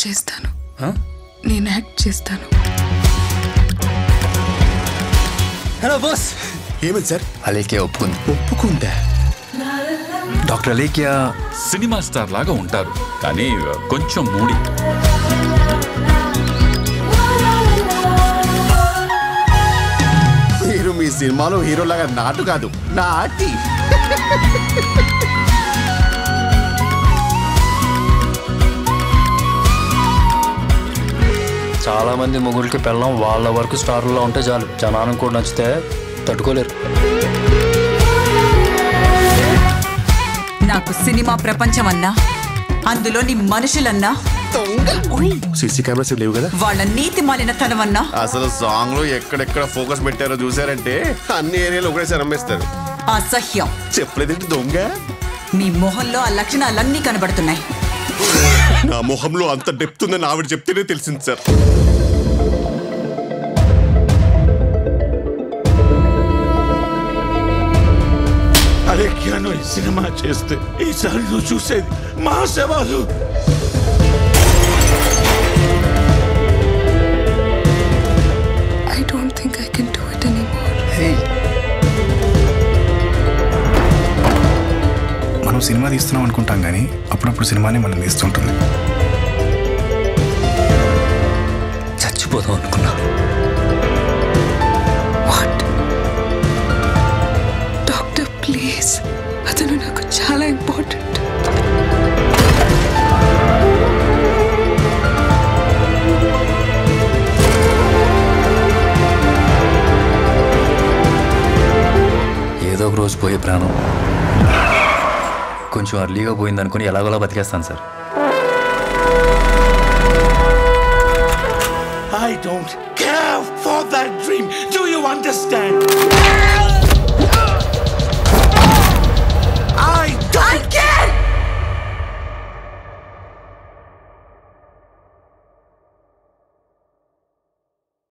చేస్తాను ఆ? నేను యాక్ట్ చేస్తాను హలో బాస్ ఏమైంది సార్ అలేఖ్య ఒప్పుకుంది ఒప్పుకుందా డాక్టర్ అలేఖ్య సినిమా స్టార్ లాగా ఉంటారు కానీ కొంచెం మూడి మీరు మీ సినిమాలో హీరోలాగా నాటు కాదు నాటి చాలా మంది మొగుడికి పెళ్ళం వాళ్ళ వరకు స్టార్లో ఉంటే చాలు జనానికి కూడా నచ్చితే తట్టుకోలేరు నాకు సినిమా ప్రపంచం అన్నా అందులోని మనుషులన్నా సీసీ కెమెరాస్ లేవు కదా వాళ్ళ నీతి మాలిన తనమన్నా అసలు సాంగ్ లో ఎక్కడెక్కడ ఫోకస్ పెట్టారో చూసారంటే అన్ని ఏరియాలు ఒకటేసారి అమ్మేస్తారు అసహ్యం చెప్పలేదేంటి దొంగ మీ మొహంలో ఆ లక్షణాలన్నీ కనబడుతున్నాయి నా మొహంలో అంత డెప్త్ ఉందని ఆవిడ చెప్తేనే తెలిసింది సార్ అలేఖ్యాను ఈ సినిమా చేస్తే ఈసారి నువ్వు చూసేది మా సవాలు I don't think I can do it anymore మనం సినిమా తీస్తున్నాం అనుకుంటాం కానీ అప్పుడప్పుడు సినిమానే మనం తీస్తుంటుంది చచ్చిపోదాం అనుకున్నా వాట్ డాక్టర్ ప్లీజ్ అతను నాకు చాలా ఇంపార్టెంట్ ఏదో ఒక రోజు పోయే ప్రాణం కొంచెం అర్లీగా పోయింది అనుకుని ఎలాగోలా బతికేస్తాను sir I don't care for that dream. Do you understand?